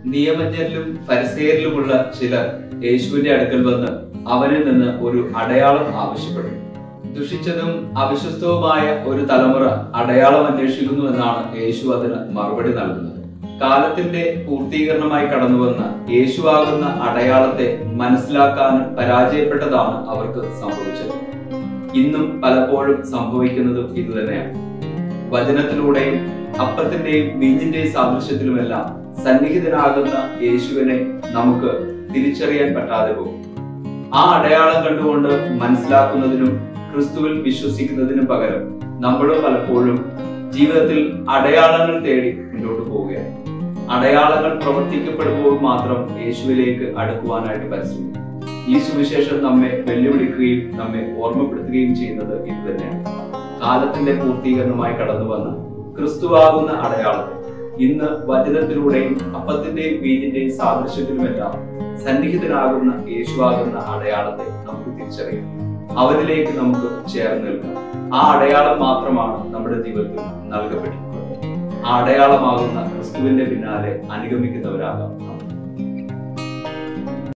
നിയമജ്ഞരിലും പരിസേരിലുമുള്ള ചിലർ യേശുവിന്റെ അടുക്കൽ വന്ന് അവനിൽ നിന്ന് ഒരു അടയാളം ആവശ്യപ്പെടും ദുഷിച്ചതും അവിശ്വസ്തവുമായ ഒരു തലമുറ അടയാളം അന്വേഷിക്കുന്നു എന്നാണ് യേശു അതിന് മറുപടി നൽകുന്നത് കാലത്തിന്റെ പൂർത്തീകരണമായി കടന്നുവന്ന യേശുവാകുന്ന അടയാളത്തെ മനസ്സിലാക്കാനും പരാജയപ്പെട്ടതാണ് അവർക്ക് സംഭവിച്ചത് ഇന്നും പലപ്പോഴും സംഭവിക്കുന്നതും ഇതുതന്നെയാണ് വചനത്തിലൂടെയും അപ്പത്തിന്റെയും വീഞ്ഞിന്റെയും സാദൃശ്യത്തിലുമെല്ലാം സന്നിഹിതനാകുന്ന യേശുവിനെ നമുക്ക് തിരിച്ചറിയാൻ പറ്റാതെ പോകും ആ അടയാളം കണ്ടുകൊണ്ട് മനസ്സിലാക്കുന്നതിനും ക്രിസ്തുവിൽ വിശ്വസിക്കുന്നതിനും പകരം നമ്മളും പലപ്പോഴും ജീവിതത്തിൽ അടയാളങ്ങൾ തേടി മുന്നോട്ട് പോവുകയാണ് അടയാളങ്ങൾ പ്രവർത്തിക്കപ്പെടുമ്പോൾ മാത്രം യേശുവിലേക്ക് അടുക്കുവാനായിട്ട് പരിശ്രമിക്കും ഈ സുവിശേഷം നമ്മെ വെല്ലുവിളിക്കുകയും നമ്മെ ഓർമ്മപ്പെടുത്തുകയും ചെയ്യുന്നത് ഇത് തന്നെയാണ് കാലത്തിന്റെ പൂർത്തീകരണമായി കടന്നു വന്ന ക്രിസ്തുവാകുന്ന അടയാളത്തെ ഇന്ന് വചനത്തിലൂടെയും അപ്പത്തിന്റെയും വീഞ്ഞിന്റെയും സാദൃശ്യത്തിലുമെല്ലാം സന്നിഹിതനാകുന്ന യേശുവാകുന്ന അടയാളത്തെ നമുക്ക് തിരിച്ചറിയാം അവരിലേക്ക് നമുക്ക് ചേർന്ന് നിൽക്കാം ആ അടയാളം മാത്രമാണ് നമ്മുടെ ജീവിതത്തിൽ നൽകപ്പെട്ടിട്ടുള്ളത് ആ അടയാളമാകുന്ന ക്രിസ്തുവിന്റെ പിന്നാലെ അനുഗമിക്കുന്നവരാകാം നാം